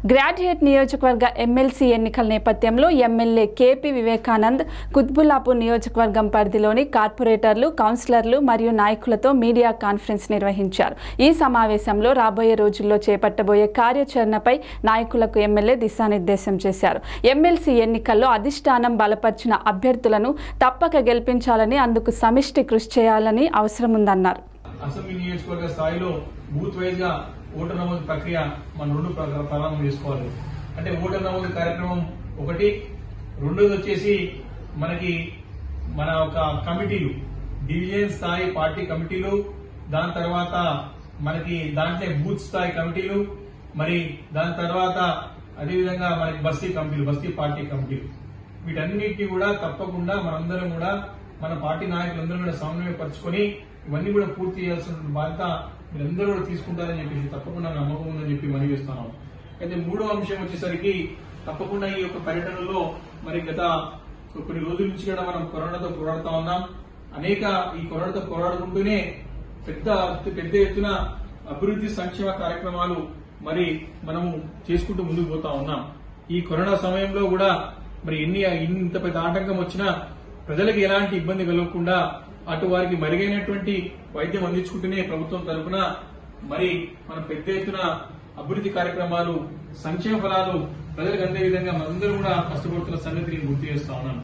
graduate నియోజకవర్గ MLC ఎన్నికల నేపథ్యంలో ఎమ్మెల్యే కేపీ వివేకానంద్ కుత్బుల్లాపూర్ నియోజకవర్గం పరిధిలోని కార్పొరేటర్లు కౌన్సిలర్లు మరియు నాయకులతో మీడియా కాన్ఫరెన్స్ నిర్వహించారు ఈ సమావేశంలో రాబోయే రోజుల్లో చేపట్టబోయే కార్యాచరణపై నాయకులకు ఎమ్మెల్యే దిశానిర్దేశం చేశారు ఎమ్మెల్సీ ఎన్నికల్లో అధిష్టానం బలపరిచిన అభ్యర్థులను తప్పక గెలిపించాలని అందుకు సమిష్టి కృషి చేయాలని అవసరముందన్నారు అసెంబ్లీ నియోజకవర్గ స్థాయిలో బూత్ వైజ్ గా ఓటర్ నమోదు ప్రక్రియ మన రెండు ప్ర- ప్రారంభం చేసుకోవాలి అంటే ఓటర్ నమోదు కార్యక్రమం ఒకటి రెండోది వచ్చేసి మనకి మన ఒక కమిటీలు డివిజన్ స్థాయి పార్టీ కమిటీలు దాని తర్వాత మనకి దాంట్లో బూత్ స్థాయి కమిటీలు మరి దాని తర్వాత అదేవిధంగా మనకి బస్తీ కమిటీలు బస్తీ పార్టీ కమిటీలు వీటన్నిటిని కూడా తప్పకుండా మనందరం కూడా మన పార్టీ నాయకులందరూ కూడా సమన్వయపరుచుకొని ఇవన్నీ కూడా పూర్తి చేయాల్సిన బాధ్యత మీరందరూ కూడా తీసుకుంటారని చెప్పేసి తప్పకుండా నమ్మకం ఉందని చెప్పి మనవి చేస్తున్నాం అయితే మూడో అంశం వచ్చేసరికి తప్పకుండా ఈ యొక్క పర్యటనలో మరి గత కొన్ని రోజుల నుంచి కూడా మనం కరోనాతో పోరాడుతా ఉన్నాం అనేక ఈ కరోనాతో పోరాడుకుంటూనే పెద్ద పెద్ద ఎత్తున అభివృద్ధి సంక్షేమ కార్యక్రమాలు మరి మనము చేసుకుంటూ ముందుకు పోతా ఉన్నాం ఈ కరోనా సమయంలో కూడా మరి ఎన్ని ఇంత పెద్ద ఆటంకం వచ్చినా ప్రజలకు ఎలాంటి ఇబ్బంది కలగకుండా అటు వారికి మెరుగైనటువంటి వైద్యం అందించుకుంటూనే ప్రభుత్వం తరఫున మరి మనం పెద్ద ఎత్తున అభివృద్ధి కార్యక్రమాలు సంక్షేమ ఫలాలు ప్రజలకు అందే విధంగా మనందరూ కూడా కష్టపడుతున్న సంగతి నేను గుర్తు చేస్తా ఉన్నాను